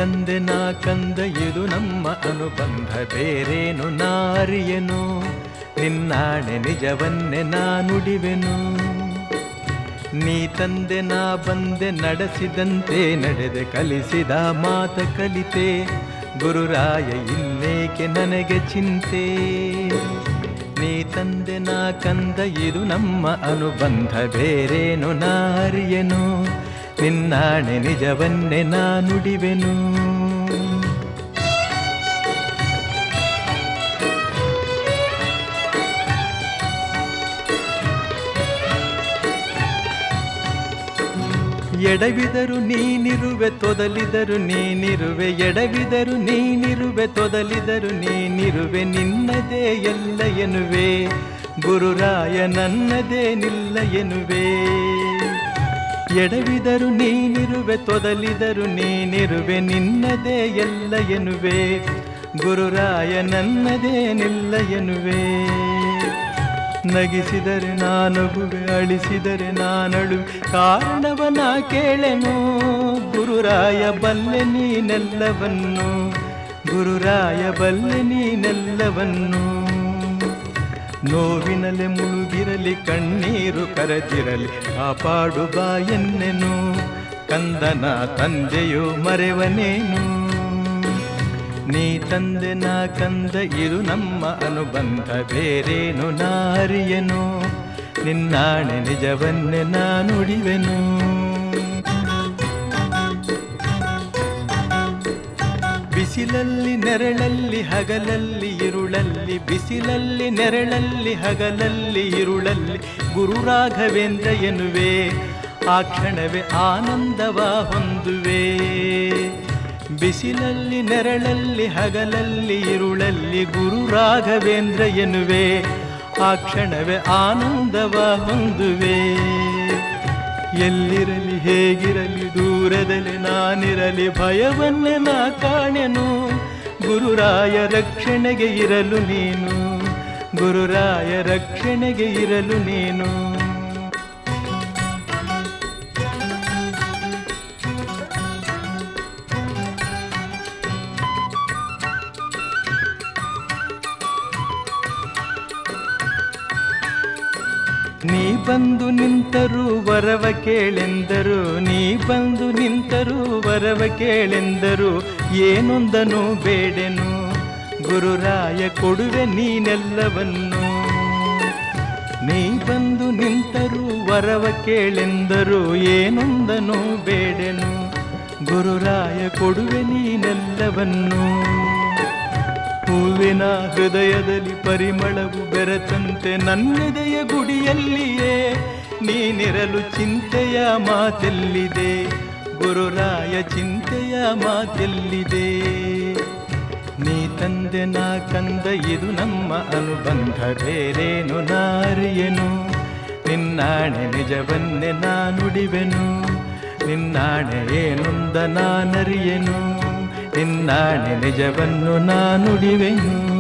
ತಂದೆ ನಾ ಕಂದ ಇದು ನಮ್ಮ ಅನುಬಂಧ ಬೇರೇನು ನಾರಿಯನು ನಿನ್ನಾಣೆ ನಿಜವನ್ನೇ ನಾ ನುಡಿವೆನು ನೀ ತಂದೆ ನಾ ಬಂದೆ ನಡೆಸಿದಂತೆ ನಡೆದೆ ಕಲಿಸಿದ ಮಾತ ಕಲಿತೆ ಗುರುರಾಯ ಇನ್ನೇಕೆ ನನಗೆ ಚಿಂತೆ ನೀ ತಂದೆ ನಾ ಕಂದ ಇದು ನಮ್ಮ ಅನುಬಂಧ ಬೇರೇನು ನಾರಿಯನು ನಿನ್ನಾಣೆ ನಿಜವನ್ನೇ ನಾ ನುಡಿವೆನು ಎಡವಿದರು ನೀನಿರುವೆ ತೊದಲಿದರು ನೀನಿರುವೆ ಎಡವಿದರು ನೀನಿರುವೆ ತೊದಲಿದರು ನೀನಿರುವೆ ನಿನ್ನದೇ ಎಲ್ಲ ಎನ್ನುವೆ ಗುರುರಾಯ ನನ್ನದೇ ನಿಲ್ಲ ಎನ್ನುವೆ ಎಡವಿದರು ನೀನಿರುವೆ ತೊದಲಿದರು ನೀನಿರುವೆ ನಿನ್ನದೇ ಎಲ್ಲ ಎನ್ನುವೆ ಗುರುರಾಯ ನನ್ನದೇ ನಿಲ್ಲ ಎನ್ನುವೆ ನಗಿಸಿದರೆ ನಾನಗುವೆ ಅಳಿಸಿದರೆ ನಾನಳು ಕಾರಣವನ ಕೇಳೆನು ಗುರುರಾಯ ಬಲ್ಲೆ ನೀನೆಲ್ಲವನ್ನು ಗುರುರಾಯ ಬಲ್ಲೆ ನೀನೆಲ್ಲವನ್ನು ನೋವಿನಲೆ ಮುಳುಗಿರಲಿ ಕಣ್ಣೀರು ಕರದಿರಲಿ ಕಾಪಾಡು ಬಾ ಎನ್ನೆನು ಕಂದನ ತಂದೆಯು ಮರೆವನೇನು ನೀ ತಂದೆ ನಾ ಕಂದ ಇದು ನಮ್ಮ ಅನುಬಂಧ ಬೇರೇನು ನಾರಿಯನು ನಿನ್ನಾಣೆ ನಿಜವನ್ನೇ ನಾ ನುಡಿವೆನು ಬಿಸಿಲಲ್ಲಿ ನೆರಳಲ್ಲಿ ಹಗಲಲ್ಲಿ ಇರುಳಲ್ಲಿ ಬಿಸಿಲಲ್ಲಿ ನೆರಳಲ್ಲಿ ಹಗಲಲ್ಲಿ ಇರುಳಲ್ಲಿ ಗುರು ರಾಘವೇಂದ್ರ ಎನ್ನುವೆ ಆ ಕ್ಷಣವೇ ಆನಂದವ ಹೊಂದುವೆ ಬಿಸಿಲಲ್ಲಿ ನೆರಳಲ್ಲಿ ಹಗಲಲ್ಲಿ ಇರುಳಲ್ಲಿ ಗುರು ರಾಘವೇಂದ್ರ ಎನ್ನುವೆ ಆ ಕ್ಷಣವೇ ಆನಂದವ ಹೊಂದುವೆ ಎಲ್ಲಿರಲಿ ಹೇಗಿರಲಿ ದೂರದಲ್ಲಿ ನಾನಿರಲಿ ಭಯವನ್ನೇ ನಾ ಕಾಣೆನು ಗುರುರಾಯ ರಕ್ಷಣೆಗೆ ಇರಲು ನೀನು ಗುರುರಾಯ ರಕ್ಷಣೆಗೆ ಇರಲು ನೀನು ನೀ ಬಂದು ನಿಂತರೂ ವರವ ಕೇಳೆಂದರು ನೀ ಬಂದು ನಿಂತರೂ ವರವ ಕೇಳೆಂದರು ಏನೊಂದನು ಬೇಡೆನು ಗುರುರಾಯ ಕೊಡುವೆ ನೀನೆಲ್ಲವನ್ನು ನೀ ಬಂದು ನಿಂತರೂ ವರವ ಕೇಳೆಂದರು ಏನೊಂದನು ಬೇಡೆನು ಗುರುರಾಯ ಕೊಡುವೆ ನೀನೆಲ್ಲವನ್ನು ಹೂವಿನ ಹೃದಯದಲ್ಲಿ ಪರಿಮಳವು ಬೆರೆತಂತೆ ನನ್ನೆದೆಯ ಗುಡಿಯಲ್ಲಿಯೇ ನೀನಿರಲು ಚಿಂತೆಯ ಮಾತೆಲ್ಲಿದೆ ಗುರುರಾಯ ಚಿಂತೆಯ ಮಾತೆಲ್ಲಿದೆ ನೀ ತಂದೆ ನಾ ಕಂದ ಇದು ನಮ್ಮ ಅನುಬಂಧ ಬೇರೇನು ನಾರಿಯನು ನಿನ್ನಾಣೆ ನಿಜವನ್ನೇ ನಾ ನುಡಿವೆನು ನಿನ್ನಾಣೆ ಏನೊಂದ ನಾನರಿಯೆನು ನಿನ್ನಾಣೆ ನಿಜವನ್ನು ನಾ ನುಡಿವೆನು